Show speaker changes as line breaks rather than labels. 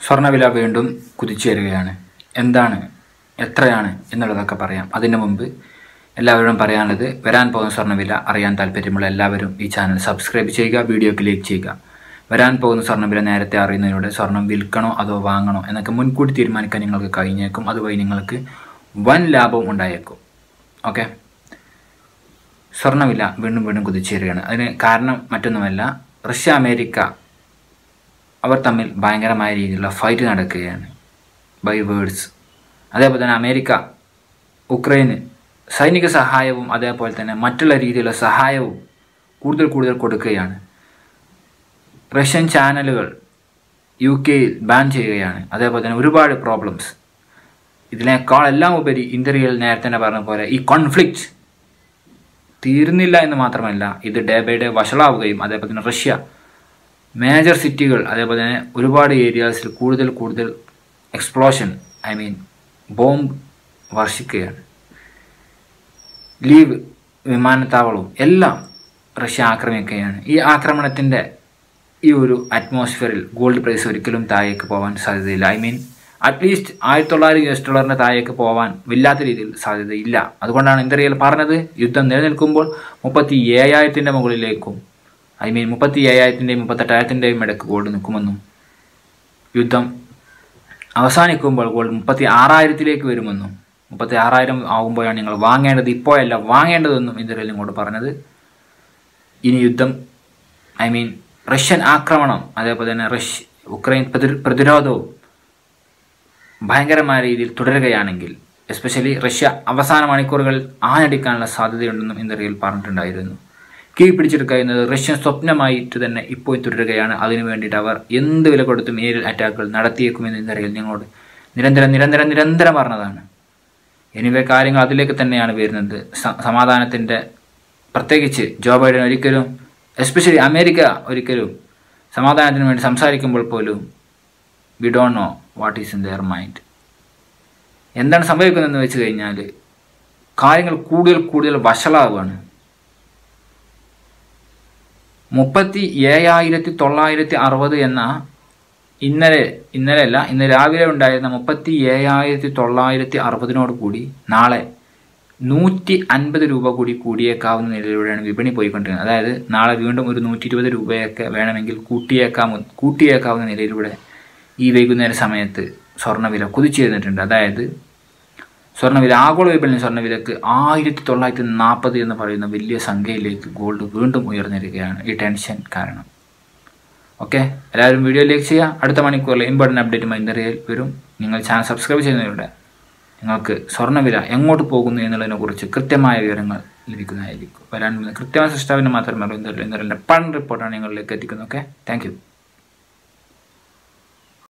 സ്വർണ്ണവില വീണ്ടും കുതിച്ചുയരുകയാണ് എന്താണ് എത്രയാണ് എന്നുള്ളതൊക്കെ പറയാം അതിനു മുമ്പ് എല്ലാവരോടും പറയാനുള്ളത് വരാൻ പോകുന്ന സ്വർണ്ണവില അറിയാൻ താല്പര്യമുള്ള എല്ലാവരും ഈ ചാനൽ സബ്സ്ക്രൈബ് ചെയ്യുക വീഡിയോക്ക് ലൈക്ക് ചെയ്യുക വരാൻ പോകുന്ന സ്വർണ്ണവില നേരത്തെ അറിയുന്നതിലൂടെ സ്വർണം വിൽക്കണോ അതോ വാങ്ങണോ എന്നൊക്കെ മുൻകൂട്ടി തീരുമാനിക്കാൻ നിങ്ങൾക്ക് കഴിഞ്ഞേക്കും അതുവഴി നിങ്ങൾക്ക് വൻ ലാഭം ഉണ്ടായേക്കും ഓക്കെ സ്വർണ്ണവില വീണ്ടും വീണ്ടും കുതിച്ചുയരുകയാണ് അതിന് കാരണം മറ്റൊന്നുമല്ല റഷ്യ അമേരിക്ക അവർ തമ്മിൽ ഭയങ്കരമായ രീതിയിലുള്ള ഫൈറ്റ് നടക്കുകയാണ് ബൈ വേർഡ്സ് അതേപോലെ തന്നെ അമേരിക്ക ഉക്രൈന് സൈനിക സഹായവും അതേപോലെ തന്നെ മറ്റുള്ള രീതിയിലുള്ള സഹായവും കൂടുതൽ കൂടുതൽ കൊടുക്കുകയാണ് റഷ്യൻ ചാനലുകൾ യു കെയിൽ ബാൻ ചെയ്യുകയാണ് അതേപോലെ തന്നെ ഒരുപാട് പ്രോബ്ലംസ് ഇതിനേക്കാൾ എല്ലാം ഉപരി ഇന്ത്യയിൽ നേരത്തെ തന്നെ പറഞ്ഞ പോലെ ഈ കോൺഫ്ലിക്റ്റ് തീരുന്നില്ല എന്ന് മാത്രമല്ല ഇത് ഡേ ബൈ ഡേ വഷളാവുകയും അതേപോലെ തന്നെ റഷ്യ മേജർ സിറ്റികൾ അതേപോലെ തന്നെ ഒരുപാട് ഏരിയാസിൽ കൂടുതൽ കൂടുതൽ എക്സ്പ്ലോഷൻ ഐ മീൻ ബോംബ് വർഷിക്കുകയാണ് ലീവ് വിമാനത്താവളവും എല്ലാം റഷ്യ ആക്രമിക്കുകയാണ് ഈ ആക്രമണത്തിൻ്റെ ഈ ഒരു അറ്റ്മോസ്ഫിയറിൽ ഗോൾഡ് പ്രൈസ് ഒരിക്കലും താഴേക്ക് പോകാൻ സാധ്യതയില്ല ഐ മീൻ അറ്റ്ലീസ്റ്റ് ആയിരത്തി തൊള്ളായിരം യു എസ് ഡോളറിൻ്റെ താഴേക്ക് പോകാൻ വല്ലാത്ത രീതിയിൽ സാധ്യതയില്ല അതുകൊണ്ടാണ് ഇന്ത്യയിൽ പറഞ്ഞത് യുദ്ധം നിലനിൽക്കുമ്പോൾ മുപ്പത്തി ഏഴായിരത്തിൻ്റെ മുകളിലേക്കും ഐ മീൻ മുപ്പത്തി ഏഴായിരത്തിൻ്റെയും മുപ്പത്തെട്ടായിരത്തിൻ്റെയും ഇടയ്ക്ക് ഗോൾഡ് നിൽക്കുമെന്നും യുദ്ധം അവസാനിക്കുമ്പോൾ ഗോൾഡ് മുപ്പത്തി ആറായിരത്തിലേക്ക് വരുമെന്നും മുപ്പത്തി ആറായിരം ആകുമ്പോഴാണ് നിങ്ങൾ വാങ്ങേണ്ടത് ഇപ്പോഴല്ല വാങ്ങേണ്ടതെന്നും ഇന്ത്യയിൽ ഇങ്ങോട്ട് പറഞ്ഞത് ഇനി യുദ്ധം ഐ മീൻ റഷ്യൻ ആക്രമണം അതേപോലെ തന്നെ റഷ്യ ഉക്രൈൻ പ്രതി- പ്രതിരോധവും ഭയങ്കരമായ രീതിയിൽ തുടരുകയാണെങ്കിൽ എസ്പെഷ്യലി റഷ്യ അവസാന മണിക്കൂറുകളിൽ ആഞ്ഞടിക്കാനുള്ള സാധ്യതയുണ്ടെന്നും ഇന്ത്യയിൽ പറഞ്ഞിട്ടുണ്ടായിരുന്നു കീഴ്പിടിച്ചെടുക്കുക എന്നത് റഷ്യൻ സ്വപ്നമായിട്ട് തന്നെ ഇപ്പോൾ തുടരുകയാണ് അതിനു വേണ്ടിയിട്ട് അവർ എന്ത് വില കൊടുത്തും ഏരിയൽ അറ്റാക്കുകൾ നടത്തിയേക്കുമെന്ന് ഇന്ത്യയിൽ നിങ്ങളോട് നിരന്തരം നിരന്തരം നിരന്തരം പറഞ്ഞതാണ് എനിവേ കാര്യങ്ങൾ അതിലേക്ക് തന്നെയാണ് വരുന്നത് സ- സമാധാനത്തിൻ്റെ പ്രത്യേകിച്ച് ജോ ബൈഡൻ ഒരിക്കലും എസ്പെഷ്യലി അമേരിക്ക ഒരിക്കലും സമാധാനത്തിന് വേണ്ടി സംസാരിക്കുമ്പോൾ പോലും we don't know what is in their mind എന്താണ് സംഭവിക്കുന്നതെന്ന് വെച്ച് കഴിഞ്ഞാൽ കാര്യങ്ങൾ കൂടുതൽ കൂടുതൽ വഷളാവുകയാണ് മുപ്പത്തി ഏഴായിരത്തി തൊള്ളായിരത്തി അറുപത് എന്ന ഇന്നലെ ഇന്നലെ അല്ല ഇന്ന് രാവിലെ ഉണ്ടായിരുന്ന മുപ്പത്തി ഏഴായിരത്തി തൊള്ളായിരത്തി അറുപതിനോട് കൂടി നാളെ നൂറ്റി അൻപത് രൂപ കൂടി കൂടിയേക്കാവുന്ന നിലയിലൂടെയാണ് വിപണി പോയിക്കൊണ്ടിരിക്കുന്നത് അതായത് നാളെ വീണ്ടും ഒരു നൂറ്റി ഇരുപത് രൂപയൊക്കെ വേണമെങ്കിൽ കൂട്ടിയേക്കാമ കൂട്ടിയേക്കാവുന്ന നിലയിലൂടെ ഈ വൈകുന്നേര സമയത്ത് സ്വർണ്ണവില കുതിച്ചുയർന്നിട്ടുണ്ട് അതായത് സ്വർണ്ണവില ആഗോള വിപണി സ്വർണ്ണവിലക്ക് ആയിരത്തി തൊള്ളായിരത്തി നാൽപ്പത് എന്ന് പറയുന്ന വലിയ സംഖ്യയിലേക്ക് ഗോൾഡ് വീണ്ടും ഉയർന്നിരിക്കുകയാണ് ഈ ടെൻഷൻ കാരണം ഓക്കെ എല്ലാവരും വീഡിയോ ലൈക്ക് ചെയ്യുക അടുത്ത മണിക്കൂറിൽ ഇമ്പോർട്ടൻ്റ് അപ്ഡേറ്റ് മൈൻഡറിയൽ വരും നിങ്ങൾ ചാനൽ സബ്സ്ക്രൈബ് ചെയ്യുന്നതിലൂടെ നിങ്ങൾക്ക് സ്വർണ്ണവില എങ്ങോട്ട് പോകുന്നു എന്നുള്ളതിനെ കുറിച്ച് കൃത്യമായ വിവരങ്ങൾ ലഭിക്കുന്നതായിരിക്കും വരാൻ പോകുന്ന കൃത്യമായ സൃഷ്ടാവിന് മാത്രമേ അറിയൂ ഇന്ത്യയിലെ പൺ റിപ്പോർട്ടാണ് നിങ്ങളിലേക്ക് എത്തിക്കുന്നത് ഓക്കെ താങ്ക്